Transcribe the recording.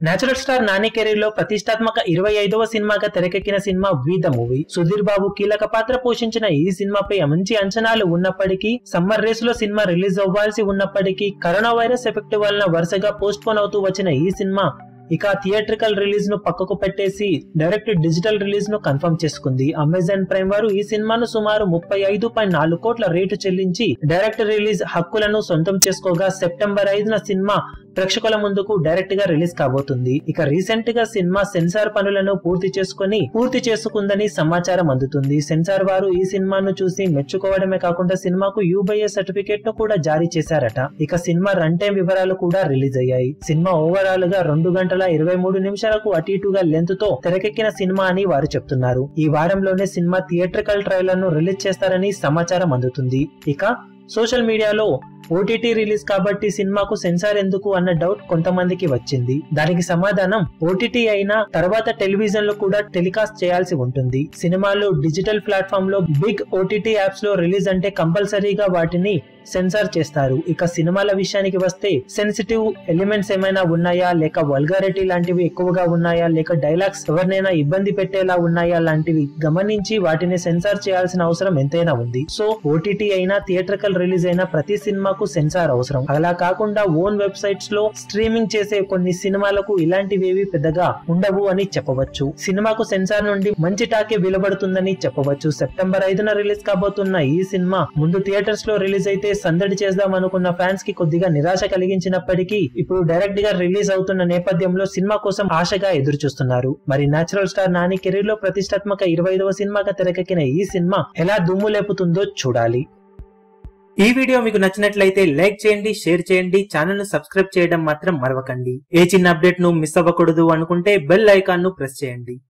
natural star Nani career లో ప్రతిష్టాత్మక ఇరవై ఐదవ సినిమాగా తెరకెక్కిన cinema V the movie Sudheer Babu కీలక పాత్ర పోషించిన ఈ సినిమాపై మంచి అంచనాలు ఉన్నప్పటికీ సమ్మర్ రేస్ లో సినిమా రిలీజ్ అవ్వాల్సి ఉన్నప్పటికీ కరోనా వైరస్ ఎఫెక్ట్ వలన వరుసగా పోస్ట్ పోన్ అవుతూ వచ్చిన ఈ సినిమా ఇక థియేట్రికల్ రిలీజ్ ను పక్కకు పెట్టేసి డైరెక్ట్ డిజిటల్ రిలీజ్ ను కన్ఫర్మ్ చేసుకుంది అమెజాన్ ప్రైమ్ వారు ఈ సినిమాను సుమారు ముప్పై ఐదు పాయింట్ నాలుగు కోట్ల రేటు చెల్లించి డైరెక్ట్ రిలీజ్ హక్కులను సొంతం చేసుకోగా సెప్టెంబర్ ఐదున సినిమా ప్రేక్షకుల ముందుకు డైరెక్ట్ గా రిలీజ్ కాబోతుంది ఇక రీసెంట్ గా సినిమా సెన్సార్ పనులను పూర్తి చేసుకుని పూర్తి చేసుకుందని సమాచారం అందుతుంది సెన్సార్ వారు ఈ సినిమాను చూసి మెచ్చుకోవడమే కాకుండా సినిమాకు యూబైఏ సర్టిఫికేట్ ను కూడా జారీ చేశారట ఇక సినిమా రన్ టైం వివరాలు కూడా రిలీజ్ అయ్యాయి సినిమా ఓవరాల్ గా రెండు గంటల ఇరవై మూడు నిమిషాలకు అటు ఇటుగా లెంత్ తో తెరకెక్కిన సినిమా అని వారు చెప్తున్నారు ఈ వారంలోనే సినిమా థియేట్రికల్ ట్రైలర్ ను రిలీజ్ చేస్తారని సమాచారం అందుతుంది ఇక సోషల్ మీడియాలో ఓటీటీ రిలీజ్ కాబట్టి సినిమాకు సెన్సార్ ఎందుకు అన్న డౌట్ కొంతమందికి వచ్చింది దానికి సమాధానం ఓటీటీ అయినా తర్వాత టెలివిజన్ లో కూడా టెలికాస్ట్ చేయాల్సి ఉంటుంది సినిమాలు డిజిటల్ ప్లాట్ఫామ్ లో బిగ్ ఓటీటీ యాప్స్ లో రిలీజ్ అంటే కంపల్సరీగా వాటిని సెన్సార్ చేస్తారు ఇక సినిమాల విషయానికి వస్తే సెన్సిటివ్ ఎలిమెంట్స్ ఏమైనా ఉన్నాయా లేక వల్గారిటీ లాంటివి ఎక్కువగా ఉన్నాయా లేక డైలాగ్స్ ఎవరినైనా ఇబ్బంది పెట్టేలా ఉన్నాయా లాంటివి గమనించి వాటిని సెన్సార్ చేయాల్సిన అవసరం ఎంతైనా ఉంది సో ఓటీటీ అయినా థియేట్రికల్ రిలీజ్ అయినా ప్రతి సినిమాకు సెన్సార్ అవసరం అలా కాకుండా ఓన్ వెబ్సైట్స్ లో స్ట్రీమింగ్ చేసే కొన్ని సినిమాలకు ఇలాంటివేవి పెద్దగా ఉండవు అని చెప్పవచ్చు సినిమాకు సెన్సార్ నుండి మంచి టాకే వెలువడుతుందని చెప్పవచ్చు సెప్టెంబర్ ఐదున రిలీజ్ కాబోతున్న ఈ సినిమా ముందు థియేటర్స్ లో రిలీజ్ అయితే సందడి చేద్దాం అనుకున్న ఫ్యాన్స్ కి కొద్దిగా నిరాశ కలిగించినప్పటికీ ఇప్పుడు డైరెక్ట్ గా రిలీజ్ అవుతున్న నేపథ్యంలో సినిమా కోసం ఆశగా ఎదురు చూస్తున్నారు మరి నేచురల్ స్టార్ నాని కెరీర్ లో ప్రతిష్టాత్మక ఇరవై ఐదవ సినిమాగా తెరకెక్కిన ఈ సినిమా ఎలా దుమ్ము లేపుతుందో చూడాలి ఈ వీడియో మీకు నచ్చినట్లయితే లైక్ చేయండి షేర్ చేయండి ఛానల్ ను సబ్స్క్రైబ్ చేయడం మాత్రం మరవకండి ఏ చిన్న అప్డేట్ ను మిస్ అవ్వకూడదు అనుకుంటే బెల్ ఐకాన్ ను ప్రెస్ చేయండి